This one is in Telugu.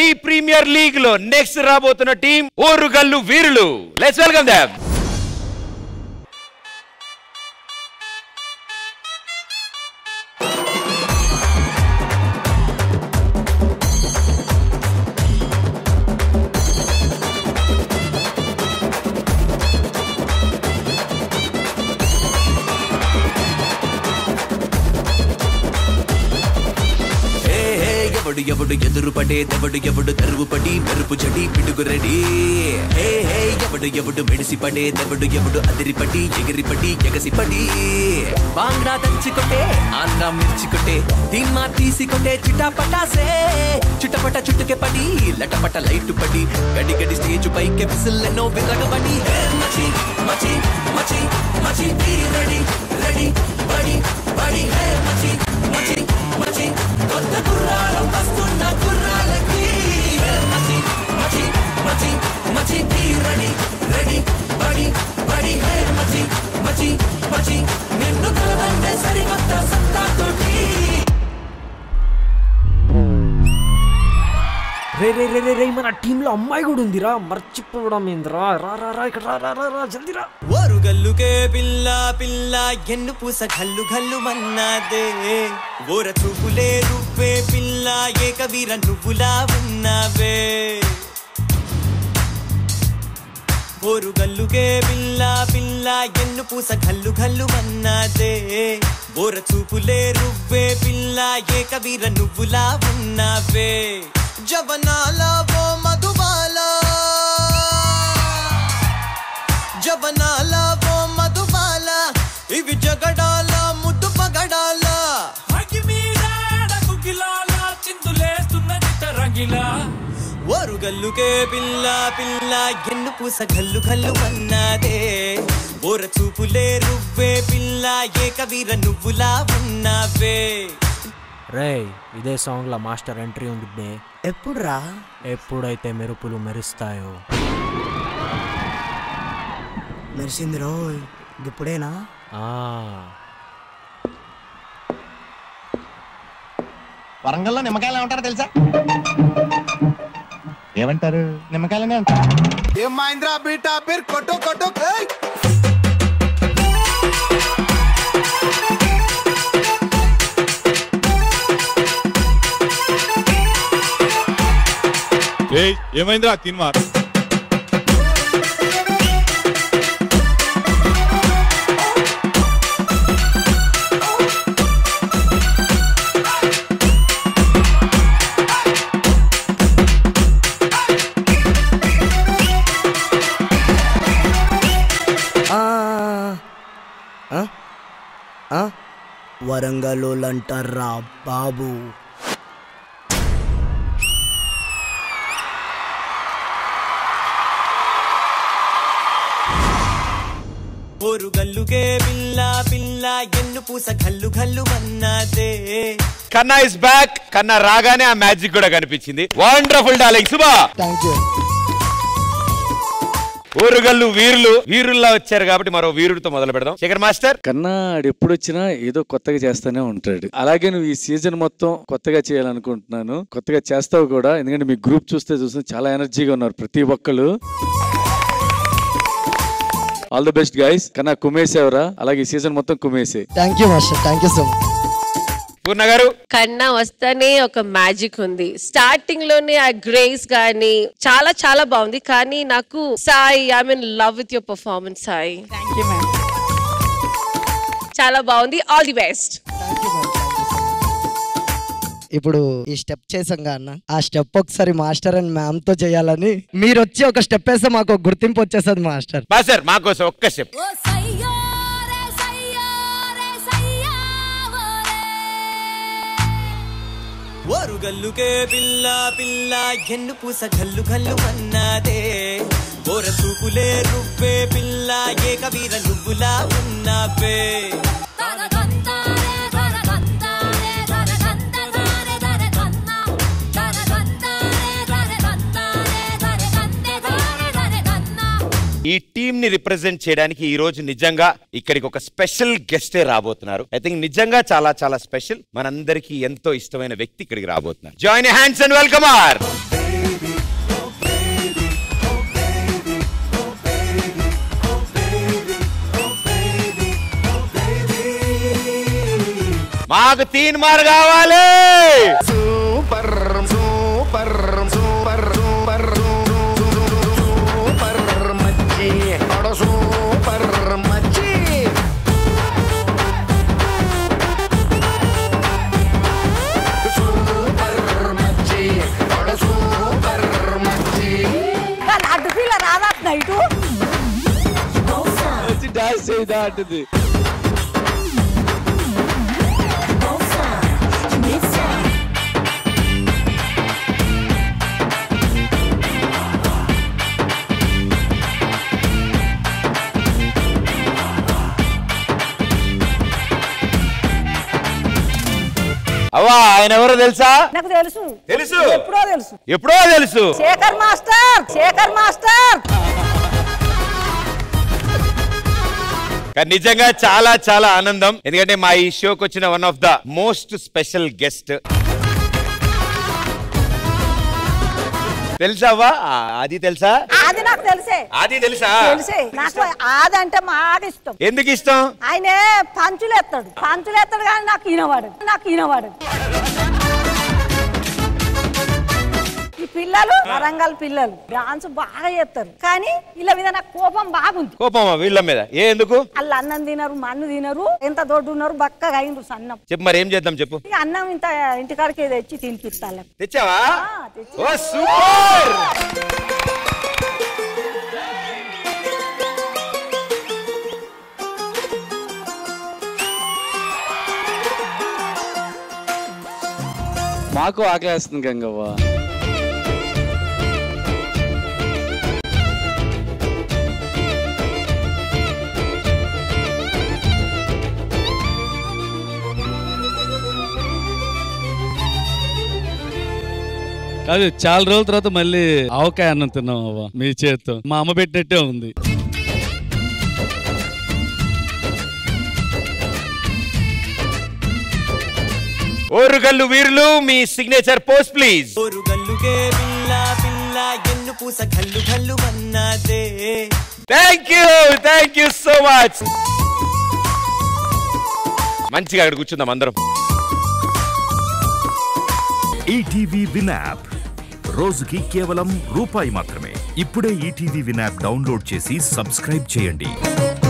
ఈ ప్రీమియర్ లీగ్ లో నెక్స్ట్ రాబోతున్న team Orugallu Veerulu let's welcome them ఏ ఏ, ఎవడు ఎవడు ఎదురు పడే దెవడు ఎవడు తరువు పడి మెరుపు జడి పిడుగు రెడీ ఏ ఏ, ఎవడు ఎవడు మెడిసి పడే దెవడు ఎవడు అదిరి పడి ఎగిరి పడి ఎగసి పడి బాంగ్డా దంచి కొట్టే ఆంధ్రా మిర్చి కొట్టే తీన్మా తీసి కొట్టే చిటా పటాసే చుట్టపట చుట్టుకే పడి లటపట లైట్ పడి గడి గడి స్టేజ్ పైకి విసిల్లెన్నో విరగబడి ఏ మచి మచి మచి మచి బీ రెడీ రెడీ బడి బడి హే మచి మచి మచి కొత్త గుర్రాలం వస్తున్న గుర్రాలకి హే మచి మచి మచి మచి బీ రెడీ రెడీ బడి బడి హే మచి మచి మచి నిన్ను కలవంటే సరికొత్త సత్తాతోటి రే రే రే రే రే మన టీంలో అమ్మాయి కూడా ఉందిరా మర్చిపోవడం ఏందిరా రా రా రా ఇక్కడ రా రా రా రా జల్దీ రా ఓరు గల్లుకే పిల్ల పిల్ల ఎన్ను పూస గల్లు గల్లు మన్నాదే ఓర చూపులే రువ్వే పిల్ల ఏకవీర నువ్వులా ఉన్నావే ఓరు గల్లుకే పిల్ల పిల్ల ఎన్ను పూస గల్లు గల్లు మన్నాదే ఓర చూపులే రువ్వే పిల్ల ఏకవీర నువ్వులా ఉన్నావే జవనాల ఓ మధుబాలా జవనాల ఓ మధుబాల ఇవి జగడాల ముద్దు పగడాల ఓరు గల్లుకే పిల్ల పిల్ల ఎన్ను పూస గల్లు గల్లు అన్నదే ఓర చూపులే రువ్వే పిల్ల ఏకవీర నువ్వులా ఉన్నావే రే ఇదే సాంగ్ లో మాస్టర్ ఎంట్రీ ఉంది బే ఎప్పుడు రా ఎప్పుడైతే మెరుపులు మెరుస్తాయో మెరిసింది రోయ్ ఇప్పుడేనా ఆ వరంగల్లో నిమ్మకాయలు ఏమంటారో తెలుసా ఏమంటారు నిమ్మకాయలనే అంటారు ఏ మహేంద్ర బీటా పేరు కొట్టు కొట్టు ఏయ్! ఏయ్ ఏమైందిరా తిన్మార్ ఆ, ఆ, ఆ, వరంగలోలంటారా బాబు ఓరు గల్లుకే పిల్ల పిల్ల ఎన్ను పూస గల్లు గల్లు అన్నదే కన్నా ఇస్ బ్యాక్ కన్నా రాగానే ఆ మ్యాజిక్ కూడా కనిపించింది wonderful darling Shubha thank you Orugallu Veerulu వీరుల్లా వచ్చారు కాబట్టి మరో వీరుడితో మొదలు పెడదాం శేఖర్ మాస్టర్ కన్నా ఆడు ఎప్పుడు వచ్చినా ఏదో కొత్తగా చేస్తానే ఉంటాడు అలాగే నువ్వు ఈ సీజన్ మొత్తం కొత్తగా చేయాలనుకుంటున్నాను కొత్తగా చేస్తావు కూడా ఎందుకంటే మీ గ్రూప్ చూస్తే చూస్తే చాలా ఎనర్జీగా ఉన్నారు ప్రతి ఒక్కళ్ళు ఆల్ ది బెస్ట్ గైస్ కన్నా కుమేసేవరా అలాగే ఈ సీజన్ మొత్తం కుమేసే thank you master thank you so much Purna garu కన్నా వస్తానే ఒక మ్యాజిక్ ఉంది స్టార్టింగ్ లోనే ఆ గ్రేస్ గానీ చాలా చాలా బాగుంది కానీ నాకు Sai I mean love with your performance Sai చాలా బాగుంది ఆల్ ది బెస్ట్ ఇప్పుడు ఈ స్టెప్ చేసాం అన్న ఆ స్టెప్ ఒకసారి మాస్టర్ అండ్ మ్యామ్ తో చేయాలని మీరు వచ్చి ఒక స్టెప్ వేస్తే మాకు ఒక గుర్తింపు వచ్చేస్తుంది మాస్టర్ మాస్టర్ మాకోసం ఒక్క స్టెప్ ఓరు గల్లుకే పిల్ల పిల్ల ఎన్ను పూస గల్లు గల్లు అన్నదే ఓర చూపులే రువ్వే పిల్ల ఏకవీర నువ్వులా ఉన్నావే ఈ టీం ని రిప్రజెంట్ చేయడానికి ఈ రోజు నిజంగా ఇక్కడికి ఒక స్పెషల్ గెస్టే రాబోతున్నారు ఐ థింక్ నిజంగా చాలా చాలా స్పెషల్ మనందరికీ ఎంతో ఇష్టమైన వ్యక్తి ఇక్కడికి రాబోతున్నారు జాయిన్ హ్యాండ్స్ అండ్ వెల్కమ్ ఆర్ మాకు తీన్ మార్ కావాలి super super super super super మచ్చి అడ సూపర్ మచ్చి సూపర్ మచ్చి అడ సూపర్ మచ్చి అడ్డు పిల్ల రాదా నైటు వచ్చి డాన్స్ చేయదా అంటుంది అవ్వా ఆయన ఎవరో తెలుసా నాకు తెలుసు తెలుసు ఎప్పుడో తెలుసు ఎప్పుడో తెలుసు శేఖర్ మాస్టర్ శేఖర్ మాస్టర్ కానీ నిజంగా చాలా చాలా ఆనందం ఎందుకంటే మా ఈ షోకి వచ్చిన one of the most special guest తెలుసావా ఆ, అది తెలుసా అది నాకు తెలిసే అది తెలుసా తెలిసే నాకు అది అంటే బాగా ఇష్టం ఎందుకు ఇష్టం ఆయనే పంచులేస్తాడు పంచులేస్తాడు కానీ నాకు ఈనవాడు నాకు ఈనవాడు ఈ పిల్లలు వరంగల్ పిల్లలు డాన్స్ బాగా చేస్తారు కానీ వీళ్ళ మీద నాకు కోపం బాగుంది కోపమా వీళ్ళ మీద ఏ ఎందుకు వాళ్ళు అన్నం తినరు మన్ను తినరు ఎంత దొడ్డు ఉన్నారు బక్కగా అయినరు సన్నం చెప్పు మరి ఏం చేద్దాం చెప్పు ఇక అన్నం ఇంత ఇంటికాడికి తెచ్చి తినిపిస్తాను తెచ్చావా తెచ్చి. ఓ సూపర్ మాకు ఆకలేస్తుంది గంగవ్వ కాదు చాలా రోజుల తర్వాత మళ్ళీ ఆవకాయ అన్నం తిన్నాం అవ్వ మీ చేత్తో మా అమ్మ పెట్టినట్టే ఉంది ఓరుగల్లు వీరులు మీ సిగ్నేచర్ పోస్ట్ ప్లీజ్ గల్లుగే పిల్ల పిల్ల ఎన్ను పూస కల్లు కల్లు మన్నాదే thank you thank you so much మంచిగా అక్కడ కూర్చుందాం అందరం ఈటీవీ విన్ యాప్ రోజుకి కేవలం రూపాయి మాత్రమే ఇప్పుడే ఈటీవీ విన్ యాప్ డౌన్లోడ్ చేసి సబ్స్క్రైబ్ చేయండి